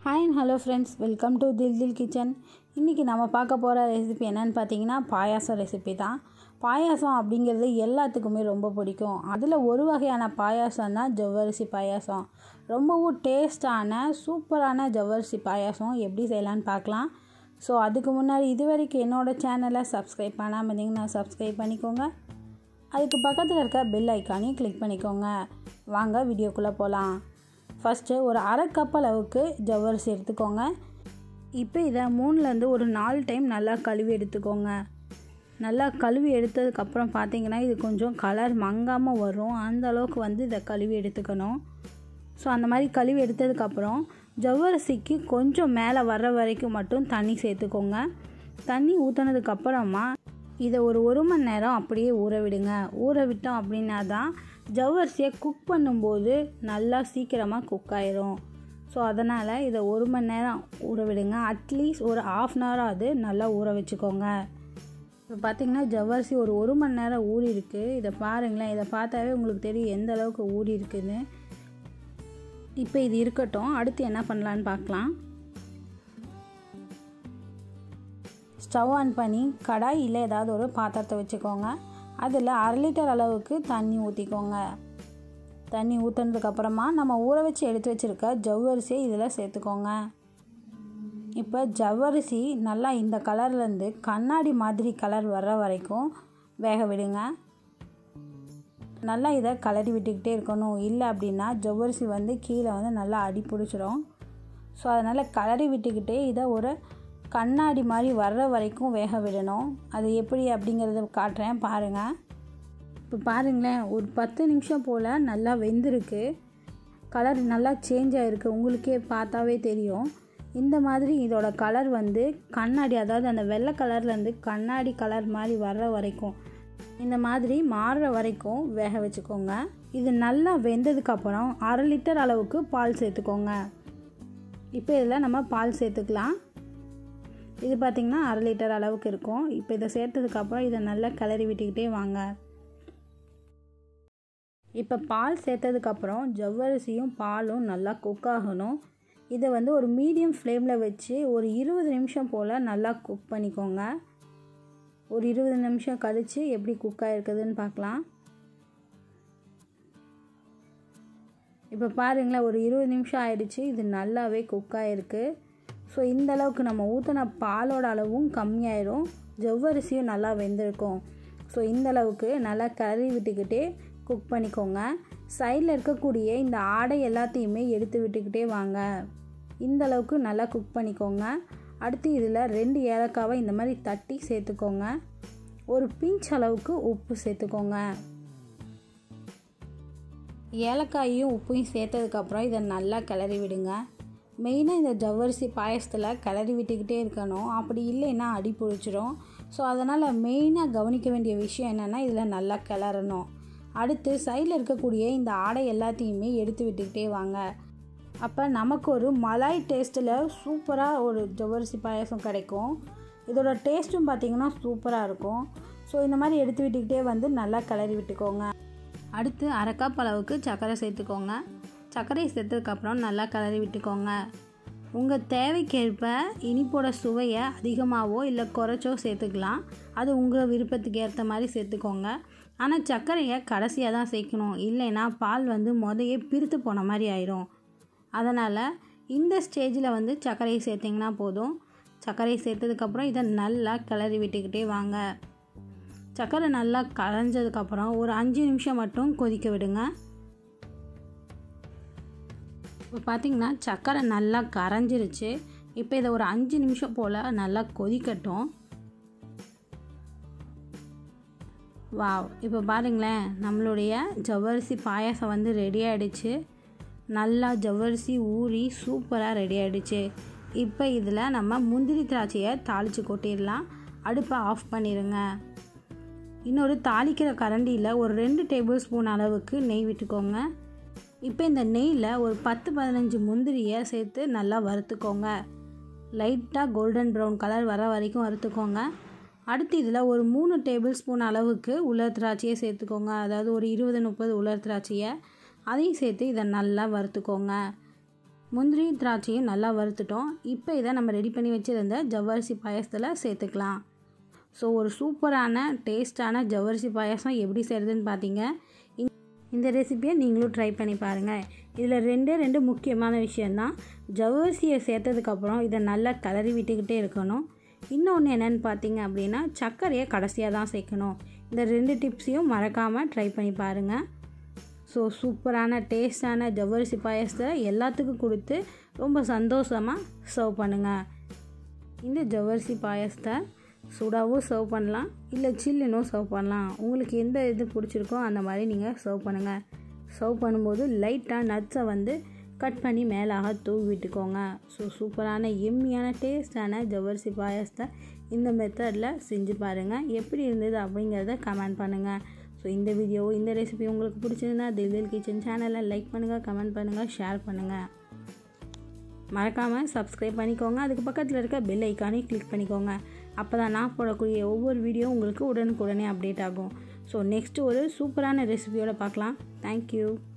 hi and hello friends welcome to Dil Dil kitchen இன்றைக்கி நம்ம பார்க்க போகிற ரெசிபி என்னன்னு பார்த்தீங்கன்னா பாயாசம் ரெசிபி தான் பாயாசம் அப்படிங்கிறது எல்லாத்துக்குமே ரொம்ப பிடிக்கும் அதில் ஒரு வகையான பாயாசம் தான் ஜவ்வரிசி பாயாசம் ரொம்பவும் டேஸ்டான சூப்பரான ஜவ்வரிசி பாயாசம் எப்படி செய்யலான்னு பார்க்கலாம் ஸோ அதுக்கு முன்னாடி இது வரைக்கும் என்னோடய சேனலை சப்ஸ்கிரைப் பண்ணாமல் இருந்தீங்கன்னா சப்ஸ்கிரைப் பண்ணிக்கோங்க அதுக்கு பக்கத்தில் இருக்க பெல் ஐக்கானையும் கிளிக் பண்ணிக்கோங்க வாங்க வீடியோக்குள்ளே போகலாம் ஃபஸ்ட்டு ஒரு அரை கப் அளவுக்கு ஜவ்வரிசி எடுத்துக்கோங்க இப்போ இதை மூணுலேருந்து ஒரு நாலு டைம் நல்லா கழுவி எடுத்துக்கோங்க நல்லா கழுவி எடுத்ததுக்கப்புறம் பார்த்தீங்கன்னா இது கொஞ்சம் கலர் மங்காமல் வரும் அந்த அளவுக்கு வந்து இதை கழுவி எடுத்துக்கணும் ஸோ அந்த மாதிரி கழுவி எடுத்ததுக்கப்புறம் ஜவ்வரிசிக்கு கொஞ்சம் மேலே வர்ற வரைக்கும் மட்டும் தண்ணி சேர்த்துக்கோங்க தண்ணி ஊற்றினதுக்கப்புறமா இதை ஒரு ஒரு மணி நேரம் அப்படியே ஊற விடுங்க ஊற விட்டோம் அப்படின்னா தான் ஜவ்வரிசியை குக் பண்ணும்போது நல்லா சீக்கிரமாக குக் ஆயிரும் ஸோ அதனால் இதை ஒரு மணி நேரம் ஊற விடுங்க அட்லீஸ்ட் ஒரு ஆஃப் அன் ஹவராவது நல்லா ஊற வச்சுக்கோங்க இப்போ பார்த்தீங்கன்னா ஜவ்வரிசி ஒரு ஒரு மணி நேரம் ஊறி இருக்குது இதை பாருங்களேன் இதை பார்த்தாவே உங்களுக்கு தெரியும் எந்த அளவுக்கு ஊறி இருக்குதுன்னு இப்போ இது இருக்கட்டும் அடுத்து என்ன பண்ணலான்னு பார்க்கலாம் ஸ்டவ் ஆன் பண்ணி கடாய் இல்லை ஏதாவது ஒரு பாத்திரத்தை வச்சுக்கோங்க அதில் அரை லிட்டர் அளவுக்கு தண்ணி ஊற்றிக்கோங்க தண்ணி ஊற்றுனதுக்கப்புறமா நம்ம ஊற வச்சு எடுத்து வச்சுருக்க ஜவ்வரிசியை இதில் சேர்த்துக்கோங்க இப்போ ஜவ்வரிசி நல்லா இந்த கலர்லேருந்து கண்ணாடி மாதிரி கலர் வர்ற வரைக்கும் வேக விடுங்க நல்லா இதை கலரி விட்டுக்கிட்டே இருக்கணும் இல்லை அப்படின்னா ஜவ்வரிசி வந்து கீழே வந்து நல்லா அடி பிடிச்சிரும் ஸோ அதனால் கலரி விட்டுக்கிட்டே இதை ஒரு கண்ணாடி மாதிரி வர்ற வரைக்கும் வேக விடணும் அது எப்படி அப்படிங்கிறத காட்டுறேன் பாருங்கள் இப்போ பாருங்களேன் ஒரு பத்து நிமிஷம் போல் நல்லா வெந்திருக்கு கலர் நல்லா சேஞ்ச் ஆகிருக்கு உங்களுக்கே பார்த்தாவே தெரியும் இந்த மாதிரி இதோட கலர் வந்து கண்ணாடி அதாவது அந்த வெள்ளை கலர்லேருந்து கண்ணாடி கலர் மாதிரி வர்ற வரைக்கும் இந்த மாதிரி மாறுற வரைக்கும் வேக வச்சுக்கோங்க இது நல்லா வெந்ததுக்கப்புறம் அரை லிட்டர் அளவுக்கு பால் சேர்த்துக்கோங்க இப்போ இதில் நம்ம பால் சேர்த்துக்கலாம் இது பார்த்திங்கன்னா அரை லிட்டர் அளவுக்கு இருக்கும் இப்போ இதை சேர்த்ததுக்கப்புறம் இதை நல்லா கிளறி விட்டுக்கிட்டே வாங்க இப்போ பால் சேர்த்ததுக்கப்புறம் ஜவ்வரிசியும் பாலும் நல்லா குக் ஆகணும் இதை வந்து ஒரு மீடியம் ஃப்ளேமில் வச்சு ஒரு இருபது நிமிஷம் போல் நல்லா குக் பண்ணிக்கோங்க ஒரு இருபது நிமிஷம் கழித்து எப்படி குக் ஆகிருக்குதுன்னு பார்க்கலாம் இப்போ பாருங்களேன் ஒரு இருபது நிமிஷம் ஆயிடுச்சு இது நல்லாவே குக் ஆகிருக்கு ஸோ இந்த அளவுக்கு நம்ம ஊற்றின பாலோட அளவும் கம்மியாயிரும் ஜவ்வரிசியும் நல்லா வெந்திருக்கும் ஸோ இந்த அளவுக்கு நல்லா கறி விட்டுக்கிட்டே குக் பண்ணிக்கோங்க சைடில் இருக்கக்கூடிய இந்த ஆடை எல்லாத்தையுமே எடுத்து விட்டுக்கிட்டே வாங்க இந்த அளவுக்கு நல்லா குக் பண்ணிக்கோங்க அடுத்து இதில் ரெண்டு ஏலக்காவை இந்த மாதிரி தட்டி சேர்த்துக்கோங்க ஒரு பிஞ்ச் அளவுக்கு உப்பு சேர்த்துக்கோங்க ஏலக்காயும் உப்பையும் சேர்த்ததுக்கப்புறம் இதை நல்லா கிளறி விடுங்க மெயினாக இந்த ஜவ்வரிசி பாயசத்தில் கிளறி விட்டுக்கிட்டே இருக்கணும் அப்படி இல்லைன்னா அடி பிடிச்சிரும் ஸோ அதனால் மெயினாக கவனிக்க வேண்டிய விஷயம் என்னென்னா இதில் நல்லா கிளறணும் அடுத்து சைடில் இருக்கக்கூடிய இந்த ஆடை எல்லாத்தையுமே எடுத்து விட்டுக்கிட்டே வாங்க அப்போ நமக்கு ஒரு மலாய் டேஸ்ட்டில் சூப்பராக ஒரு ஜவ்வரிசி பாயசம் கிடைக்கும் இதோட டேஸ்ட்டும் பார்த்திங்கன்னா சூப்பராக இருக்கும் ஸோ இந்த மாதிரி எடுத்து விட்டுக்கிட்டே வந்து நல்லா கிளறி விட்டுக்கோங்க அடுத்து அரை கப் அளவுக்கு சர்க்கரை சேர்த்துக்கோங்க சர்க்கரை சேர்த்ததுக்கப்புறம் நல்லா கிளறி விட்டுக்கோங்க உங்கள் தேவைக்கேற்ப இனிப்போட சுவையை அதிகமாகவோ இல்லை குறைச்சோ சேர்த்துக்கலாம் அது உங்கள் விருப்பத்துக்கு ஏற்ற மாதிரி சேர்த்துக்கோங்க ஆனால் சர்க்கரையை கடைசியாக தான் சேர்க்கணும் இல்லைன்னா பால் வந்து முதையே பிரித்து போன மாதிரி ஆயிரும் அதனால் இந்த ஸ்டேஜில் வந்து சர்க்கரையை சேர்த்திங்கன்னா போதும் சர்க்கரை சேர்த்ததுக்கப்புறம் இதை நல்லா கிளறி விட்டுக்கிட்டே வாங்க சர்க்கரை நல்லா கரைஞ்சதுக்கப்புறம் ஒரு அஞ்சு நிமிஷம் மட்டும் கொதிக்க விடுங்க இப்போ பார்த்திங்கன்னா சர்க்கரை நல்லா கரைஞ்சிருச்சு இப்போ இதை ஒரு அஞ்சு நிமிஷம் போல் நல்லா கொதிக்கட்டும் வா இப்போ பாருங்களேன் நம்மளுடைய ஜவ்வரிசி பாயாசம் வந்து ரெடி ஆகிடுச்சு நல்லா ஜவ்வரிசி ஊறி சூப்பராக ரெடி ஆகிடுச்சு இப்போ இதில் நம்ம முந்திரி திராட்சையை தாளித்து கொட்டிடலாம் அடுப்பை ஆஃப் பண்ணிடுங்க இன்னொரு தாளிக்கிற கரண்டியில் ஒரு ரெண்டு டேபிள் ஸ்பூன் அளவுக்கு நெய் விட்டுக்கோங்க இப்போ இந்த நெய்யில் ஒரு பத்து பதினஞ்சு முந்திரியை சேர்த்து நல்லா வறுத்துக்கோங்க லைட்டாக கோல்டன் ப்ரௌன் கலர் வர வரைக்கும் வறுத்துக்கோங்க அடுத்து இதில் ஒரு மூணு டேபிள் ஸ்பூன் அளவுக்கு உலர் திராட்சையை சேர்த்துக்கோங்க அதாவது ஒரு இருபது முப்பது உலர் திராட்சையை அதையும் சேர்த்து இதை நல்லா வறுத்துக்கோங்க முந்திரி திராட்சையும் நல்லா வறுத்துட்டோம் இப்போ இதை நம்ம ரெடி பண்ணி வச்சுருந்த ஜவ்வரிசி பாயசத்தில் சேர்த்துக்கலாம் ஸோ ஒரு சூப்பரான டேஸ்டான ஜவ்வரிசி பாயாசம் எப்படி செய்கிறதுன்னு பார்த்தீங்க இந்த ரெசிபியை நீங்களும் ட்ரை பண்ணி பாருங்கள் இதில் ரெண்டே ரெண்டு முக்கியமான விஷயந்தான் ஜவ்வரிசியை சேர்த்ததுக்கப்புறம் இதை நல்லா கிளறி விட்டுக்கிட்டே இருக்கணும் இன்னொன்று என்னென்னு பார்த்தீங்க அப்படின்னா சர்க்கரையை கடைசியாக தான் சேர்க்கணும் இந்த ரெண்டு டிப்ஸையும் மறக்காமல் ட்ரை பண்ணி பாருங்கள் ஸோ சூப்பரான டேஸ்டான ஜவ்வரிசி பாயசத்தை எல்லாத்துக்கும் கொடுத்து ரொம்ப சந்தோஷமாக சர்வ் பண்ணுங்கள் இந்த ஜவ்வரிசி பாயசத்தை சூடாகவும் சர்வ் பண்ணலாம் இல்லை சில்லுன்னும் சர்வ் பண்ணலாம் உங்களுக்கு எந்த இது பிடிச்சிருக்கோ அந்த மாதிரி நீங்கள் சர்வ் பண்ணுங்கள் சர்வ் பண்ணும்போது லைட்டாக நட்ஸை வந்து கட் பண்ணி மேலாக தூவி விட்டுக்கோங்க ஸோ சூப்பரான எம்மியான டேஸ்டான ஜவ்வரிசி பாயசத்தை இந்த மெத்தடில் செஞ்சு பாருங்கள் எப்படி இருந்தது அப்படிங்கிறத கமெண்ட் பண்ணுங்கள் ஸோ இந்த வீடியோ இந்த ரெசிபி உங்களுக்கு பிடிச்சிருந்தா தில் தில் கிச்சன் சேனலை லைக் பண்ணுங்கள் கமெண்ட் பண்ணுங்கள் ஷேர் பண்ணுங்கள் மறக்காமல் சப்ஸ்கிரைப் பண்ணிக்கோங்க அதுக்கு பக்கத்தில் இருக்க பெல் ஐக்கானையும் கிளிக் பண்ணிக்கோங்க அப்போ தான் நான் போடக்கூடிய ஒவ்வொரு வீடியோ உங்களுக்கு உடனுக்குடனே அப்டேட் ஆகும் ஸோ நெக்ஸ்ட்டு ஒரு சூப்பரான ரெசிபியோடு பார்க்கலாம் தேங்க்யூ